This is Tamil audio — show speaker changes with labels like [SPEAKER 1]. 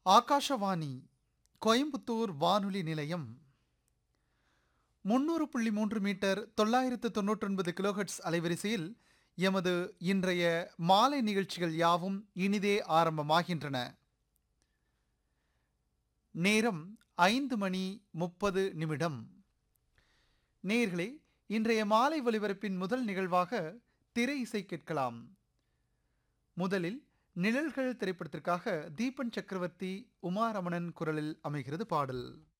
[SPEAKER 1] ஆகாஷவாணி கோயம்புத்தூர் வானொலி நிலையம் முன்னூறு புள்ளி மூன்று மீட்டர் தொள்ளாயிரத்து தொன்னூற்றொன்பது கிலோஹெட்ஸ் அலைவரிசையில் எமது இன்றைய மாலை நிகழ்ச்சிகள் யாவும் இனிதே ஆரம்பமாகின்றன நேரம் ஐந்து மணி முப்பது நிமிடம் நேர்களே இன்றைய மாலை ஒலிபரப்பின் முதல் நிகழ்வாக திரை இசை கேட்கலாம் முதலில் நிழல்கள் திரைப்படத்திற்காக தீபன் சக்கரவர்த்தி உமாரமணன் குரலில் அமைகிறது பாடல்